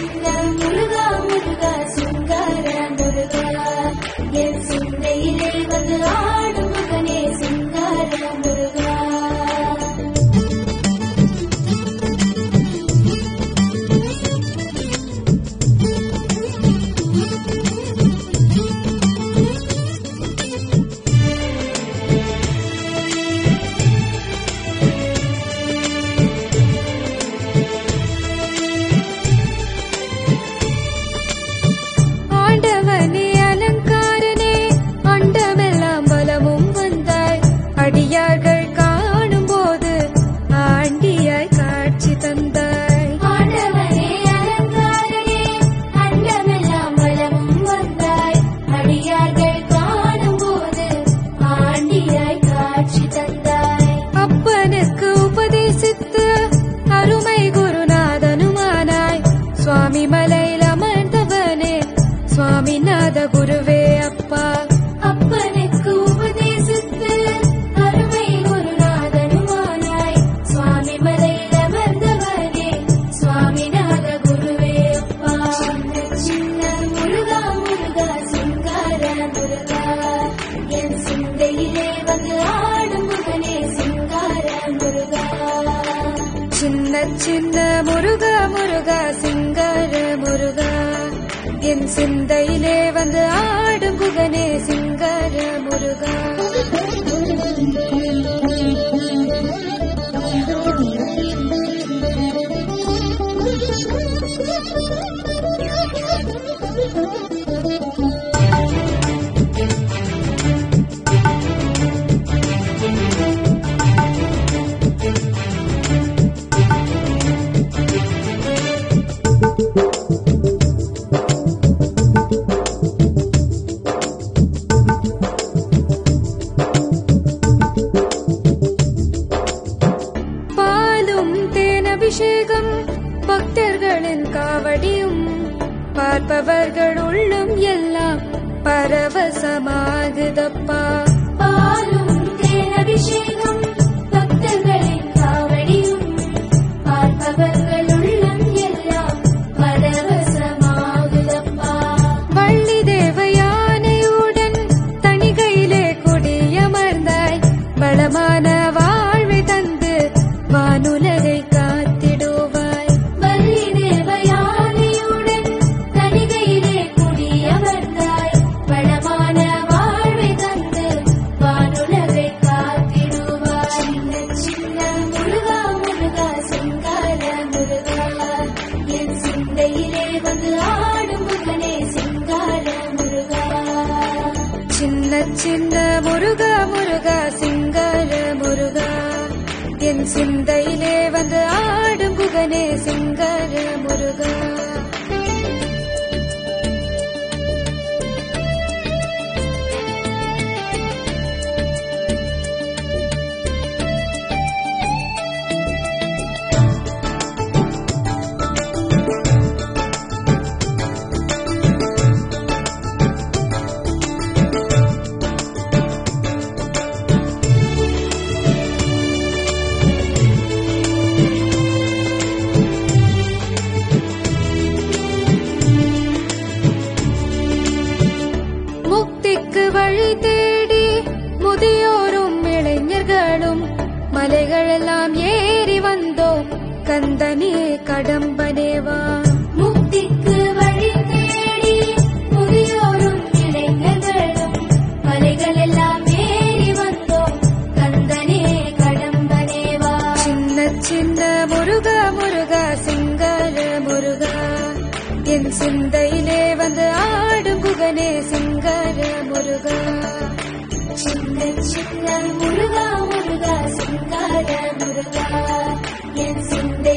சின்ன முருகா முருகா சிங்கார முருகா என் சிந்தையிலே வந்து ஆடும் முகனே சிங்கார முருகா ஆண்டவனே அலங்காரனே அண்டமெல்லாம் பலமும் வந்தாய் அடியார்கள் காணும் போது ஆண்டியாய் காட்சி தந்தாய் ஆண்டவனே அலங்காரனே அண்டமெல்லாம் வளமும் வந்தாய் அடியார்கள் காணும் போது ஆண்டியாய் காட்சி தந்தாய் அப்பனுக்கு உபதேசித்து அருமை குருநாதனுமானாய் சுவாமி மலையில் அமர்ந்தவனே சுவாமிநாத குருவே அப்பா அப்பனுக்கு உபதேசித்து அருமை குருநாதனுமானாய் சுவாமி மலையில் அமர்ந்தவனே சுவாமிநாத குருவே அப்பா சின்ன முருகா முருகா சிங்கார முருகா என் சிந்தையிலே வந்து ஆடும் முகனே சிங்கார முருகா சின்ன சின்ன முருகா முருகா சிங்கார முருகா என் சிந்தையிலே வந்து ஆடும் குகனே சிங்கார முருகா பாலும் தேனபிஷேகம் பக்தர்களின் காவடியும் பார்ப்பவர்கள் உள்ளும் எல்லாம் பரவசமாகுதப்பா பாலும் தேனபிஷேகம் பக்தர்களின் காவடியும் பார்ப்பவர்கள் உள்ளம் எல்லாம் பரவசமாகுதப்பா வள்ளி தேவயானையுடன் தணிகையிலே குடியமர்ந்தாய் வளமான வாழ்வை தந்து வானுலகை காத்திடுவாய் வள்ளி தேவயானையுடன் தனிகையிலே குடியமர்ந்தாய் வளமான வாழ்வை தந்து வானுலகை காத்திடுவாய் சின்ன சின்ன முருகா முருகா சிங்கார முருகா என் சிந்தையிலே வந்து ஆடும் முகனே சிங்கார முருகா சின்ன சின்ன முருகா முருகா சிங்கார முருகா என் சிந்தையிலே வந்து ஆடும் குகனே சிங்கார முருகா முக்திக்கு வழி தேடி முதியோரும் இளைஞர்களும் மலைகளெல்லாம் ஏறி வந்தோம் கந்தனே கடம்பனேவா முக்திக்கு வழி தேடி முதியோரும் இளைஞர்களும் மலைகளெல்லாம் ஏறி வந்தோம் கந்தனே கடம்பனேவா சின்ன சின்ன முருகா முருகா சிங்கார முருகா என் சிந்தையிலே வந்து ஆடும் குகனே சிங்கார முருகா சின்ன சின்ன முருகா முருகா சிங்கார முருகா என் சிந்தை